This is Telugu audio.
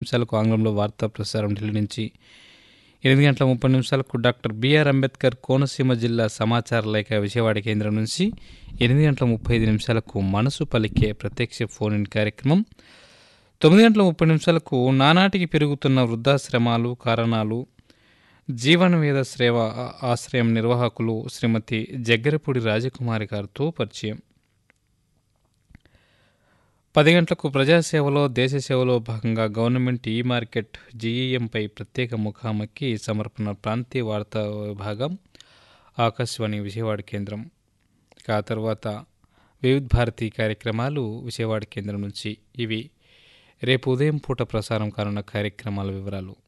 నిమిషాలకు ఆంగ్లంలో వార్తా ప్రసారం ఢిల్లీ నుంచి ఎనిమిది గంటల ముప్పై నిమిషాలకు డాక్టర్ బిఆర్ అంబేద్కర్ కోనసీమ జిల్లా సమాచార లేఖ విజయవాడ కేంద్రం నుంచి ఎనిమిది గంటల ముప్పై ఐదు నిమిషాలకు మనసు పలికే ప్రత్యక్ష ఫోన్ ఇన్ కార్యక్రమం తొమ్మిది గంటల ముప్పై నిమిషాలకు నానాటికి పెరుగుతున్న వృద్ధాశ్రమాలు కారణాలు జీవన మీద శ్రేవ ఆశ్రయం నిర్వాహకులు శ్రీమతి జగ్గరపూడి రాజకుమారి గారితో పరిచయం పది గంటలకు ప్రజాసేవలో దేశ సేవలో భాగంగా గవర్నమెంట్ ఈ మార్కెట్ జీఈఎంపై ప్రత్యేక ముఖాముఖి సమర్పణ ప్రాంతీయ వార్తా విభాగం ఆకాశవాణి విజయవాడ కేంద్రం ఇక ఆ తర్వాత వివిధ భారతి కార్యక్రమాలు విజయవాడ కేంద్రం నుంచి ఇవి రేపు ఉదయం పూట ప్రసారం కానున్న కార్యక్రమాల వివరాలు